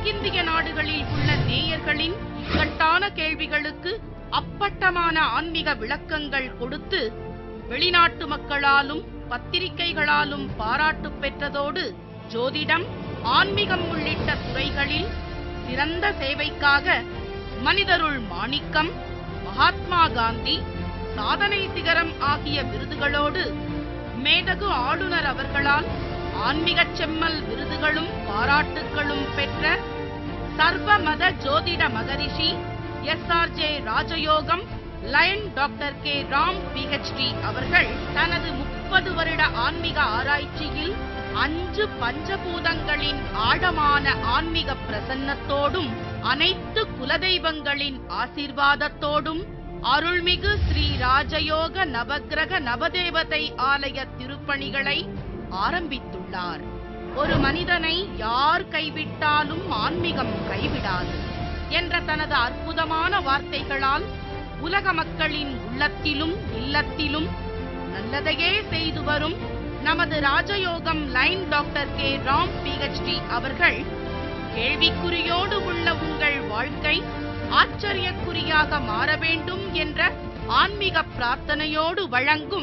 தென்னிந்திய நாடுகளில் உள்ள நேயர்களின் இக்கட்டான கேள்விகளுக்கு அப்பட்டமான ஆன்மீக விளக்கங்கள் கொடுத்து வெளிநாட்டு மக்களாலும் பத்திரிகைகளாலும் பாராட்டு பெற்றதோடு ஜோதிடம் ஆன்மீகம் உள்ளிட்ட துறைகளில் சிறந்த சேவைக்காக மனிதருள் மாணிக்கம் மகாத்மா காந்தி சாதனை சிகரம் ஆகிய விருதுகளோடு மேதகு ஆளுநர் அவர்களால் ஆன்மீகச் செம்மல் விருதுகளும் பாராட்டுகளும் பெற்ற சர்வமத ஜோதிட மகரிஷி எஸ் ஆர் ஜே ராஜயோகம் lion doctor K Ram PhD அவர்கள் தனது முப்பது வருட ஆன்மீக ஆராய்ச்சியில் அஞ்சு பஞ்சபூதங்களின் ஆழமான ஆன்மீக பிரசன்னத்தோடும் அனைத்து குலதெய்வங்களின் ஆசீர்வாதத்தோடும் அருள்மிகு ஸ்ரீ ராஜயோக நவக்கிரக நவதேவதை ஆலய திருப்பணிகளை ஆரம்பித்துள்ளார் ஒரு மனிதனை யார் கைவிட்டாலும் ஆன்மீகம் கைவிடாது என்ற தனது அற்புதமான வார்த்தைகளால் உலக மக்களின் உள்ளத்திலும் இல்லத்திலும் நல்லதையே செய்து வரும் நமது ராஜயோகம் line doctor K Ram PhD அவர்கள் கேள்விக்குறியோடு உள்ள உங்கள் வாழ்க்கை ஆச்சரியக்குறியாக மாற வேண்டும் என்ற ஆன்மீக பிரார்த்தனையோடு வழங்கும்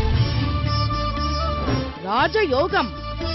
ராஜயோகம்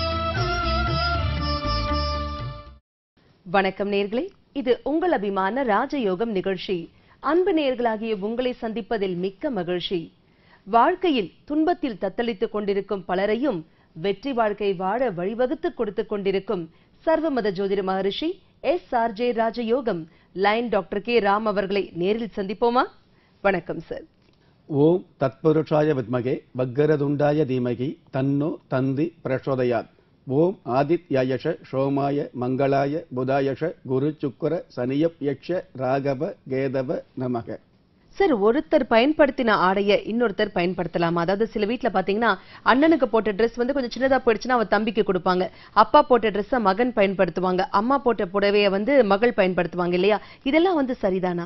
வணக்கம் நேர்களே இது உங்கள் அபிமான ராஜயோகம் நிகழ்ச்சி அன்பு நேர்களாகிய உங்களை சந்திப்பதில் மிக்க மகிழ்ச்சி வாழ்க்கையில் துன்பத்தில் தத்தளித்துக் கொண்டிருக்கும் பலரையும் வெற்றி வாழ்க்கை வாழ வழிவகுத்துக் கொடுத்துக் கொண்டிருக்கும் சர்வமத ஜோதிட மகரிஷி எஸ் ஆர் ஜே ராஜயோகம் லைன் டாக்டர் கே ராம் அவர்களை நேரில் சந்திப்போமா வணக்கம் சார் ஓம் தத்புருஷாய வித்மகே வக்கரதுண்டாய தீமகி தன்னோ தந்தி பிரச்சோதயாத் ஓம் ஆதித்யாயஷ சோமாய மங்களாய புதாயஷ குரு சுக்கர சனியப் யக்ஷ ராகவ கேதவ நமக சார் ஒருத்தர் பயன்படுத்தின ஆடைய இன்னொருத்தர் பயன்படுத்தலாமா அதாவது சில வீட்ல பாத்தீங்கன்னா அண்ணனுக்கு போட்ட ட்ரெஸ் வந்து கொஞ்சம் சின்னதா போயிடுச்சுன்னா அவ தம்பிக்கு கொடுப்பாங்க அப்பா போட்ட ட்ரெஸ்ஸை மகன் பயன்படுத்துவாங்க அம்மா போட்ட புடவைய வந்து மகள் பயன்படுத்துவாங்க இல்லையா இதெல்லாம் வந்து சரிதானா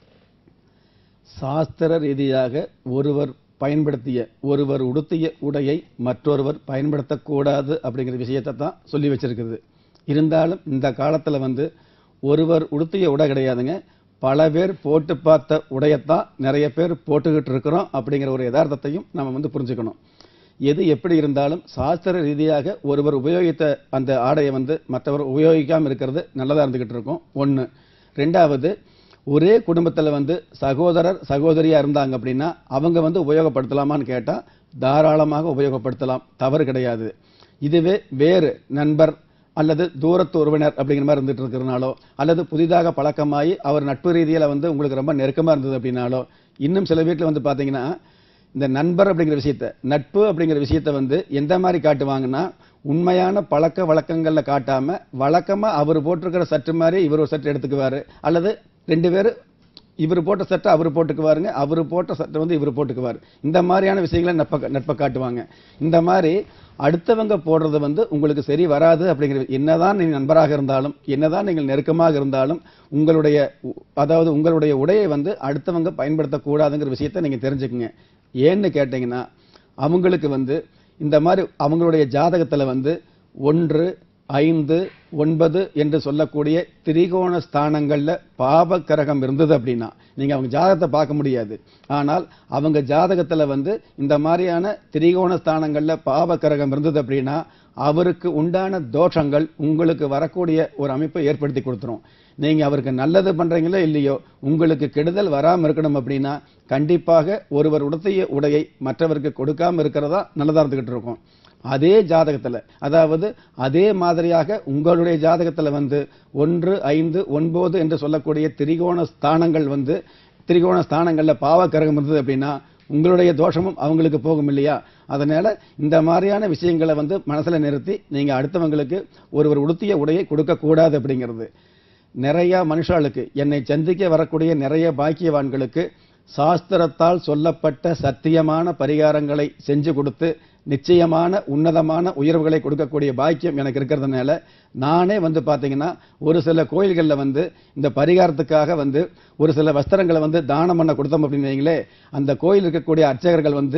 சாஸ்திர ரீதியாக ஒருவர் பயன்படுத்திய ஒருவர் உடுத்திய உடையை மற்றொருவர் பயன்படுத்தக்கூடாது அப்படிங்கிற விஷயத்தை தான் சொல்லி வச்சிருக்குது இருந்தாலும் இந்த காலத்தில் வந்து ஒருவர் உடுத்திய உடை கிடையாதுங்க பல பேர் போட்டு பார்த்த உடையத்தான் நிறைய பேர் போட்டுக்கிட்டு இருக்கிறோம் அப்படிங்கிற ஒரு யதார்த்தத்தையும் நம்ம வந்து புரிஞ்சுக்கணும் எது எப்படி இருந்தாலும் சாஸ்திர ரீதியாக ஒருவர் உபயோகித்த அந்த ஆடையை வந்து மற்றவர் உபயோகிக்காமல் இருக்கிறது நல்லதாக இருந்துக்கிட்டு இருக்கும் ஒன்று ரெண்டாவது ஒரே குடும்பத்தில் வந்து சகோதரர் சகோதரியாக இருந்தாங்க அப்படின்னா அவங்க வந்து உபயோகப்படுத்தலாமான்னு கேட்டால் தாராளமாக உபயோகப்படுத்தலாம் தவறு கிடையாது இதுவே வேறு நண்பர் அல்லது தூரத்து உறவினர் அப்படிங்கிற மாதிரி இருந்துட்டு இருக்கிறனாலோ அல்லது புதிதாக பழக்கமாகி அவர் நட்பு ரீதியில் வந்து உங்களுக்கு ரொம்ப நெருக்கமாக இருந்தது அப்படின்னாலோ இன்னும் சில வீட்டில் வந்து பார்த்தீங்கன்னா இந்த நண்பர் அப்படிங்கிற விஷயத்த நட்பு அப்படிங்கிற விஷயத்த வந்து எந்த மாதிரி காட்டுவாங்கன்னா உண்மையான பழக்க வழக்கங்களில் காட்டாம வழக்கமா அவர் போட்டிருக்கிற சற்று மாதிரி இவர் ஒரு சட்டை எடுத்துக்குவாரு அல்லது ரெண்டு பேரும் இவர் போட்ட சட்டை அவர் போட்டுக்குவாருங்க அவர் போட்ட சட்டை வந்து இவர் போட்டுக்குவார் இந்த மாதிரியான விஷயங்களை நட்ப நட்பை காட்டுவாங்க இந்த மாதிரி அடுத்தவங்க போடுறது வந்து உங்களுக்கு சரி வராது அப்படிங்கிறது என்னதான் நீங்கள் நண்பராக இருந்தாலும் என்னதான் நீங்கள் நெருக்கமாக இருந்தாலும் உங்களுடைய உ- அதாவது உங்களுடைய உடையை வந்து அடுத்தவங்க பயன்படுத்தக்கூடாதுங்கிற விஷயத்தை நீங்கள் தெரிஞ்சுக்குங்க ஏன்னு கேட்டிங்கன்னா அவங்களுக்கு வந்து இந்த மாதிரி அவங்களுடைய ஜாதகத்தில் வந்து ஒன்று ஐந்து ஒன்பது என்று சொல்லக்கூடிய திரிகோண ஸ்தானங்கள்ல பாப கிரகம் இருந்தது அப்படின்னா நீங்க அவங்க ஜாதகத்தை பார்க்க முடியாது ஆனால் அவங்க ஜாதகத்துல வந்து இந்த மாதிரியான திரிகோண ஸ்தானங்கள்ல பாப கிரகம் இருந்தது அப்படின்னா அவருக்கு உண்டான தோஷங்கள் உங்களுக்கு வரக்கூடிய ஒரு அமைப்பை ஏற்படுத்தி கொடுத்துரும் நீங்க அவருக்கு நல்லது பண்றீங்களோ இல்லையோ உங்களுக்கு கெடுதல் வராம இருக்கணும் அப்படின்னா கண்டிப்பாக ஒருவர் உடுத்திய உடையை மற்றவருக்கு கொடுக்காம இருக்கிறதா நல்லதா இருந்துகிட்டு இருக்கும் அதே ஜாதகத்துல அதாவது அதே மாதிரியாக உங்களுடைய ஜாதகத்துல வந்து ஒன்று ஐந்து ஒன்பது என்று சொல்லக்கூடிய திரிகோண ஸ்தானங்கள் வந்து திரிகோண ஸ்தானங்கள்ல பாவக்கரகம் இருந்தது அப்படின்னா உங்களுடைய தோஷமும் அவங்களுக்கு போகும் இல்லையா அதனால இந்த மாதிரியான விஷயங்களை வந்து மனசுல நிறுத்தி நீங்க அடுத்தவங்களுக்கு ஒருவர் உடுத்திய உடையை கொடுக்க கூடாது அப்படிங்கிறது நிறைய மனுஷாளுக்கு என்னை சந்திக்க வரக்கூடிய நிறைய பாக்கியவான்களுக்கு சாஸ்திரத்தால் சொல்லப்பட்ட சத்தியமான பரிகாரங்களை செஞ்சு கொடுத்து நிச்சயமான உன்னதமான உயர்வுகளை கொடுக்கக்கூடிய பாக்கியம் எனக்கு இருக்கிறதுனால நானே வந்து பார்த்தீங்கன்னா ஒரு சில கோயில்களில் வந்து இந்த பரிகாரத்துக்காக வந்து ஒரு சில வஸ்திரங்களை வந்து தானம் பண்ண கொடுத்தோம் அப்படின்னு வைங்களே அந்த கோயில் இருக்கக்கூடிய அர்ச்சகர்கள் வந்து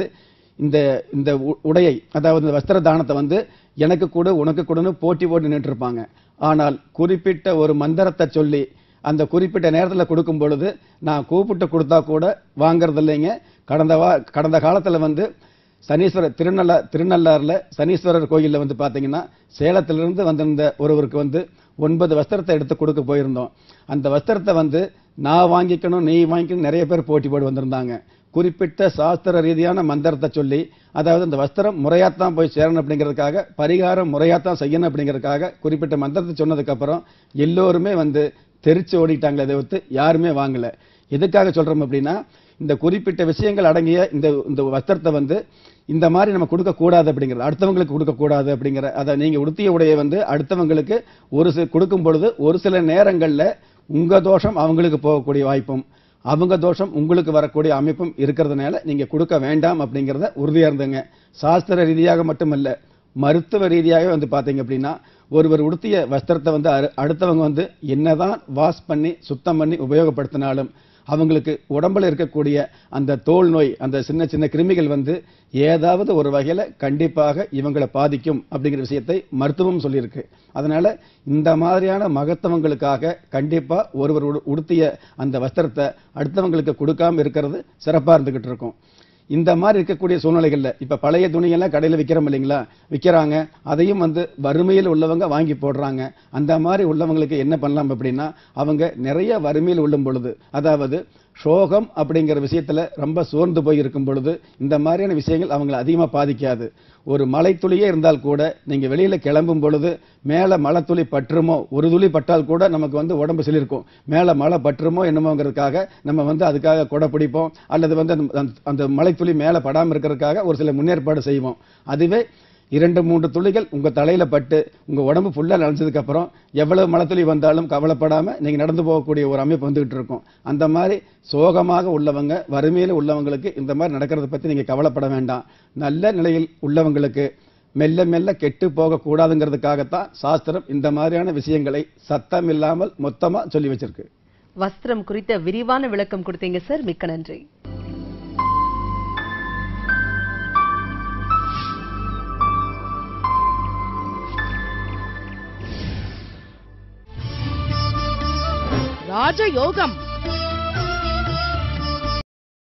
இந்த இந்த உ- உடையை அதாவது இந்த வஸ்திர தானத்தை வந்து எனக்கு கொடு உனக்கு கொடுன்னு போட்டி போட்டு நின்றுட்டு இருப்பாங்க ஆனால் குறிப்பிட்ட ஒரு மந்திரத்தை சொல்லி அந்த குறிப்பிட்ட நேரத்தில் கொடுக்கும் பொழுது நான் கூப்பிட்டு கொடுத்தா கூட வாங்குறது இல்லைங்க கடந்த வா கடந்த காலத்தில் வந்து சனீஸ்வரர் திருநள்ளா திருநள்ளாறுல சனீஸ்வரர் கோயில்ல வந்து பாத்தீங்கன்னா சேலத்திலிருந்து வந்திருந்த ஒருவருக்கு வந்து ஒன்பது வஸ்திரத்தை எடுத்து கொடுக்க போயிருந்தோம் அந்த வஸ்திரத்தை வந்து நான் வாங்கிக்கணும் நீ வாங்கிக்கணும் நிறைய பேர் போட்டி போட்டு வந்திருந்தாங்க குறிப்பிட்ட சாஸ்திர ரீதியான மந்திரத்தை சொல்லி அதாவது அந்த வஸ்திரம் முறையாத்தான் போய் சேரணும் அப்படிங்கிறதுக்காக பரிகாரம் முறையாத்தான் செய்யணும் அப்படிங்கிறதுக்காக குறிப்பிட்ட மந்திரத்தை சொன்னதுக்கு அப்புறம் எல்லோருமே வந்து தெரிச்சு ஓடிட்டாங்களே தவிர்த்து யாருமே வாங்கல எதுக்காக சொல்றோம் அப்படின்னா இந்த குறிப்பிட்ட விஷயங்கள் அடங்கிய இந்த இந்த வஸ்திரத்தை வந்து இந்த மாதிரி நம்ம கொடுக்க கூடாது அப்படிங்கிறது அடுத்தவங்களுக்கு கொடுக்க கூடாது அப்படிங்கிற அதை நீங்க உடுத்திய உடையை வந்து அடுத்தவங்களுக்கு ஒரு சில கொடுக்கும் பொழுது ஒரு சில நேரங்கள்ல உங்க தோஷம் அவங்களுக்கு போகக்கூடிய வாய்ப்பும் அவங்க தோஷம் உங்களுக்கு வரக்கூடிய அமைப்பும் இருக்கிறதுனால நீங்க கொடுக்க வேண்டாம் அப்படிங்கிறத உறுதியா இருந்துங்க சாஸ்திர ரீதியாக மட்டுமல்ல மருத்துவ ரீதியாக வந்து பாத்தீங்க அப்படின்னா ஒருவர் உடுத்திய வஸ்திரத்தை வந்து அரு- அடுத்தவங்க வந்து என்னதான் வாஷ் பண்ணி சுத்தம் பண்ணி உபயோகப்படுத்தினாலும் அவங்களுக்கு உடம்புல இருக்கக்கூடிய அந்த தோல் நோய் அந்த சின்ன சின்ன கிருமிகள் வந்து ஏதாவது ஒரு வகையில கண்டிப்பாக இவங்களை பாதிக்கும் அப்படிங்கிற விஷயத்தை மருத்துவம் சொல்லியிருக்கு அதனால இந்த மாதிரியான மகத்துவங்களுக்காக கண்டிப்பா ஒருவர் உடு- உடுத்திய அந்த வஸ்திரத்தை அடுத்தவங்களுக்கு கொடுக்காம இருக்கிறது சிறப்பா இருந்துகிட்டு இருக்கும் இந்த மாதிரி இருக்கக்கூடிய சூழ்நிலைகள்ல இப்ப பழைய துணியெல்லாம் கடையில விக்கிறோம் இல்லைங்களா விக்கிறாங்க அதையும் வந்து வறுமையில் உள்ளவங்க வாங்கி போடுறாங்க அந்த மாதிரி உள்ளவங்களுக்கு என்ன பண்ணலாம் அப்படின்னா அவங்க நிறைய வறுமையில் உள்ளும் பொழுது அதாவது சோகம் அப்படிங்கிற விஷயத்துல ரொம்ப சோர்ந்து போய் இருக்கும் பொழுது இந்த மாதிரியான விஷயங்கள் அவங்களை அதிகமா பாதிக்காது ஒரு மழை துளியே இருந்தால் கூட நீங்க வெளியில கிளம்பும் பொழுது மேல மழை துளி பற்றுமோ ஒரு துளி பட்டால் கூட நமக்கு வந்து உடம்பு சிலிருக்கும் மேல மழை பற்றுமோ என்னமோங்கிறதுக்காக நம்ம வந்து அதுக்காக கொடை பிடிப்போம் அல்லது வந்து அந்த- அந்த- அந்த மழை துளி மேல படாம இருக்கிறதுக்காக ஒரு சில முன்னேற்பாடு செய்வோம் அதுவே இரண்டு மூன்று துளிகள் உங்க தலையில பட்டு உங்க உடம்பு ஃபுல்லா நனைஞ்சதுக்கு அப்புறம் எவ்வளவு மழை துளி வந்தாலும் கவலைப்படாம நீங்க நடந்து போகக்கூடிய ஒரு அமைப்பு வந்துகிட்டு இருக்கும் அந்த மாதிரி சோகமாக உள்ளவங்க வறுமையில உள்ளவங்களுக்கு இந்த மாதிரி நடக்கிறத பத்தி நீங்க கவலைப்பட வேண்டாம் நல்ல நிலையில் உள்ளவங்களுக்கு மெல்ல மெல்ல கெட்டு போகக்கூடாதுங்கிறதுக்காகத்தான் சாஸ்திரம் இந்த மாதிரியான விஷயங்களை சத்தம் இல்லாமல் மொத்தமா சொல்லி வச்சிருக்கு வஸ்திரம் குறித்த விரிவான விளக்கம் கொடுத்தீங்க சார் மிக்க நன்றி ராஜயோகம்